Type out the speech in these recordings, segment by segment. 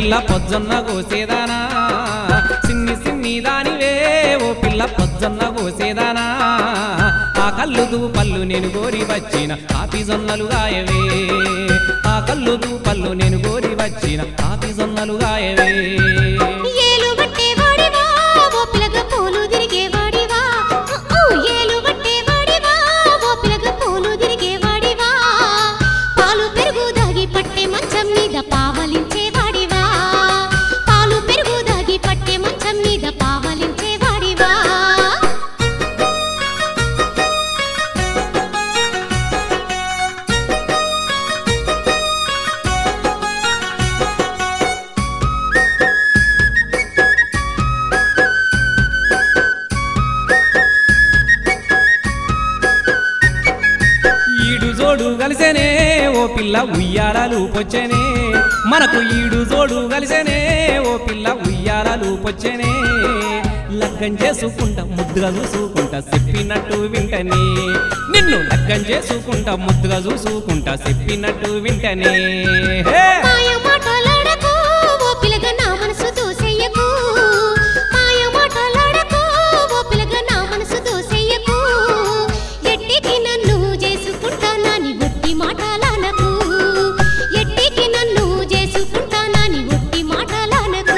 పిల్ల పొజ్జొన్న కోసేదానా సిన్ని సిన్ని దానివే ఓ పిల్ల పొజ్జొన్న కోసేదానా ఆ కళ్ళు పళ్ళు నేను గోరి వచ్చిన కాపీ జొన్నలు గాయవే ఆ కళ్ళు పళ్ళు నేను గోరి వచ్చిన కాపీ జొన్నలు గాయవే ఏలు పట్టేవాడివా, ఓ పిలక పూలు తిరిగేవాడివా. ఉ, ఏలు పట్టేవాడివా, ఓ పిలక పూలు తిరిగేవాడివా. పాలు పెరుగు దాగి పట్టే మంచం మీద పావలించేవాడివా. పాలు పెరుగు దాగి పట్టే మంచం మీద పావలించేవాడివా. ఈడు జోడు కలిసేనే ఓ పిల్ల ఉయ్యాలలు పొచ్చనే మనకు ఈడు జోడు కలిసేనే ఓ పిల్ల ఉయ్యాలలు పొచ్చనే లగ్గం చేసుకుంటా ముద్దుగా చూసుకుంటా చెప్పినట్టు వింటనే నిన్ను లగ్గం చేసుకుంటా ముద్దుగా చూసుకుంటా చెప్పినట్టు వింటనే హే! మాయ మాటలాడకు, ఓ పిలక నా మనసు దోసెయ్యకు. మాయ మాటలాడకు, ఓ పిలక నా మనసు దోసెయ్యకు. ఎట్టికి నన్ను చేసుకుంటానని ఒట్టి మాటలానకు. ఎట్టికి నన్ను చేసుకుంటానని ఒట్టి మాటలానకు.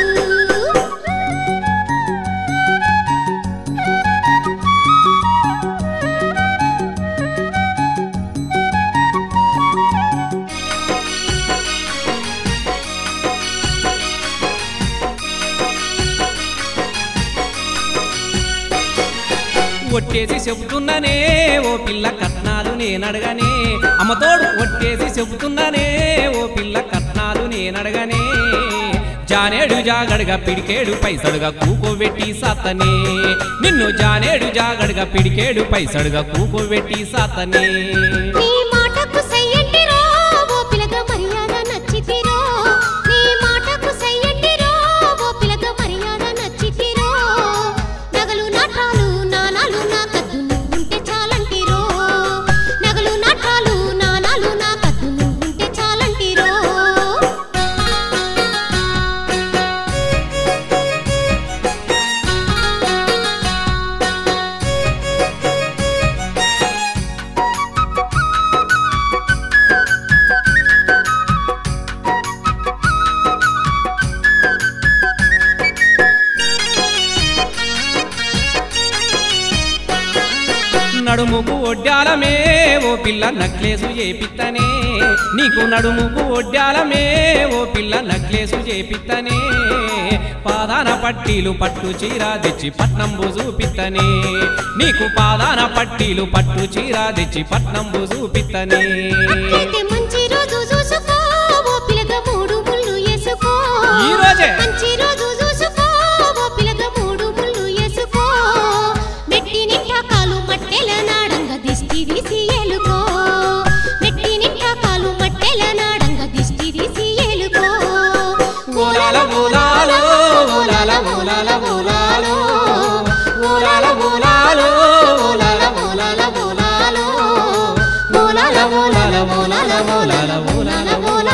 ఒట్టేసి చెబుతున్నానే ఓ పిల్ల కట్నాలు నేనడగనే అమ్మతోడు ఒట్టేసి చెబుతున్నానే ఓ పిల్ల కట్నాలు నేనడగనే జానేడు జాగడగా పిడికేడు పైసడుగా కూకోబెట్టి సాతనే నిన్ను జానేడు జాగడగా పిడికేడు పైసడుగా కూకోబెట్టి సాతనే నీ మాటకు సయ్యంటిరో, ఓ పిలక మర్యాద నచ్చితిరో. నీ మాటకు సయ్యంటిరో, ఓ పిలక మర్యాద నచ్చితిరో. నగలు నాటాలు నాణాలు నా కద్దు నువ్వుంటే చాలంటిరో. నగలు నాటాలు నాణాలు నా కద్దు నువ్వుంటే చాలంటిరో. నడుముకు ఒడ్డాలమే ఓ పిల్ల నక్లేసు చేపిత్తనే నీకు నడుముకు ఒడ్డాలమే ఓ పిల్ల నక్లేసు చేపిత్తనే పాదాన పట్టీలు పట్టు చీర తెచ్చి పట్నంబు చూపిత్తనే నీకు పాదాన పట్టీలు పట్టు చీర తెచ్చి పట్నంబు చూపిత్తనే అట్లయితే మంచి రోజు చూసుకో, ఓ పిలక మూడు ముళ్ళు వేసుకో. ఈ రోజే? మంచి రోజు చూసుకో, ఓ పిలక మూడు ముళ్ళు వేసుకో. మెట్టి నిండా కాలు మట్టెల నాడంగ దిష్టి తీసి ఏలుకో. మెట్టి నిండా కాలు మట్టెల నాడంగ దిష్టి తీసి ఏలుకో. ఊలాల ఊలాలో, ఊలాల ఊలాల ఊలాలో, ఊలాల ఊలాలో, ఊలాల ఊలాల ఊలాలో, ఊలాల ఊలాల ఊలాల ఊలాల ఊలాల ఊలాల